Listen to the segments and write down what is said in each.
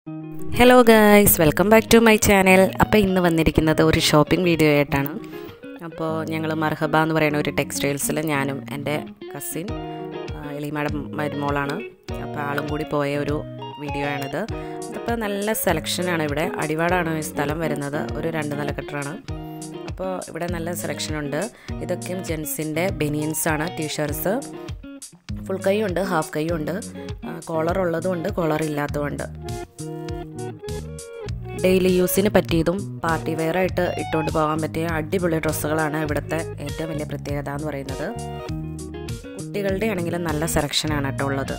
hello guys welcome back to my channel അപ്പോൾ ഇന്ന് വന്നിരിക്കുന്നത് ഒരു ഷോപ്പിംഗ് വീഡിയോ ആയിട്ടാണ് അപ്പോൾ ഞങ്ങൾ മർഹബ എന്ന് പറയുന്ന ഒരു ടെക്സ്റ്റൈൽസിൽ ഞാനും എൻ്റെ കസിൻ എളിമാടം മരുമോളാണ് അപ്പോൾ ആളും കൂടി പോയ ഒരു വീഡിയോ ആണിത് അപ്പോൾ നല്ല സെലക്ഷനാണ് ഇവിടെ അടിവാടാണ് ഈ സ്ഥലം വരുന്നത് ഒരു രണ്ട് നില കെട്ടറാണ് അപ്പോൾ ഇവിടെ നല്ല സെലക്ഷനുണ്ട് ഇതൊക്കെയും ജെൻസിൻ്റെ ബനിയൻസാണ് ടീഷർട്സ് ഫുൾ കൈയും ഉണ്ട് ഹാഫ് കൈയും ഉണ്ട് കോളർ ഉള്ളതും ഉണ്ട് കോളർ ഇല്ലാത്തതും ഉണ്ട് ഡെയിലി യൂസിന് പറ്റിയതും പാർട്ടി വെയർ ആയിട്ട് ഇട്ടുകൊണ്ട് പോകാൻ പറ്റിയ അടിപൊളി ഡ്രസ്സുകളാണ് ഇവിടുത്തെ ഏറ്റവും വലിയ പ്രത്യേകത എന്ന് പറയുന്നത് കുട്ടികളുടെ ആണെങ്കിലും നല്ല സെലക്ഷനാണ് കേട്ടോ ഉള്ളത്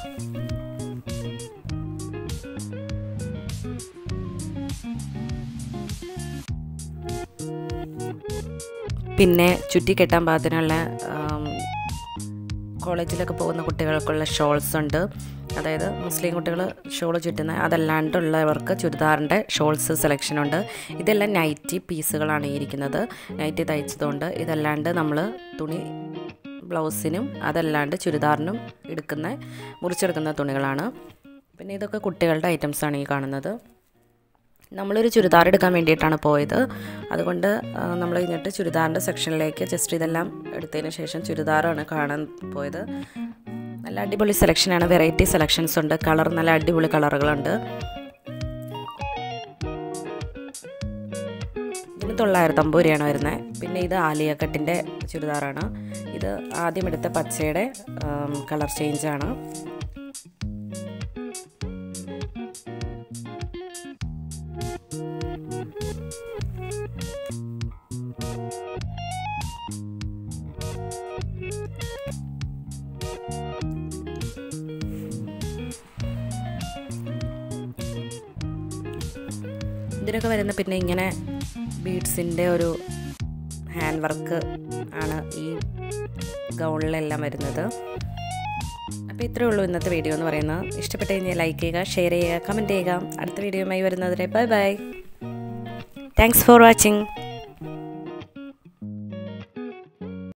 പിന്നെ ചുറ്റി കെട്ടാൻ പാകത്തിനുള്ള കോളേജിലൊക്കെ പോകുന്ന കുട്ടികൾക്കുള്ള ഷോൾസ് ഉണ്ട് അതായത് മുസ്ലിം കുട്ടികൾ ഷോൾ ചുറ്റുന്ന അതല്ലാണ്ടുള്ളവർക്ക് ചുരിദാറിൻ്റെ ഷോൾസ് സെലക്ഷൻ ഉണ്ട് ഇതെല്ലാം നൈറ്റി പീസുകളാണ് ഈ ഇരിക്കുന്നത് നൈറ്റി തയ്ച്ചതുകൊണ്ട് ഇതല്ലാണ്ട് നമ്മൾ തുണി ബ്ലൗസിനും അതല്ലാണ്ട് ചുരിദാറിനും എടുക്കുന്ന മുറിച്ചെടുക്കുന്ന തുണികളാണ് പിന്നെ ഇതൊക്കെ കുട്ടികളുടെ ഐറ്റംസാണ് ഈ കാണുന്നത് നമ്മളൊരു ചുരിദാർ എടുക്കാൻ വേണ്ടിയിട്ടാണ് പോയത് അതുകൊണ്ട് നമ്മൾ കഴിഞ്ഞിട്ട് ചുരിദാറിൻ്റെ സെക്ഷനിലേക്ക് ജസ്റ്റ് ഇതെല്ലാം എടുത്തതിന് ശേഷം ചുരിദാറാണ് കാണാൻ പോയത് നല്ല അടിപൊളി സെലക്ഷനാണ് വെറൈറ്റി സെലക്ഷൻസ് ഉണ്ട് കളർ നല്ല അടിപൊളി കളറുകളുണ്ട് ഇതിന് തൊള്ളായിരത്തി അമ്പത് രൂപയാണ് വരുന്നത് പിന്നെ ഇത് ആലിയ കട്ടിൻ്റെ ചുരിദാറാണ് ഇത് ആദ്യം എടുത്ത പച്ചയുടെ കളർ ചേഞ്ചാണ് ഇതിനൊക്കെ വരുന്ന പിന്നെ ഇങ്ങനെ ബീഡ്സിൻ്റെ ഒരു ഹാൻഡ് വർക്ക് ആണ് ഈ ഗൗണിലെല്ലാം വരുന്നത് അപ്പോൾ ഇത്രയേ ഉള്ളൂ ഇന്നത്തെ വീഡിയോ എന്ന് പറയുന്നത് ഇഷ്ടപ്പെട്ട് കഴിഞ്ഞാൽ ലൈക്ക് ചെയ്യുക ഷെയർ ചെയ്യുക കമൻറ്റ് ചെയ്യുക അടുത്ത വീഡിയോയുമായി വരുന്നതിരെ bye bye thanks for watching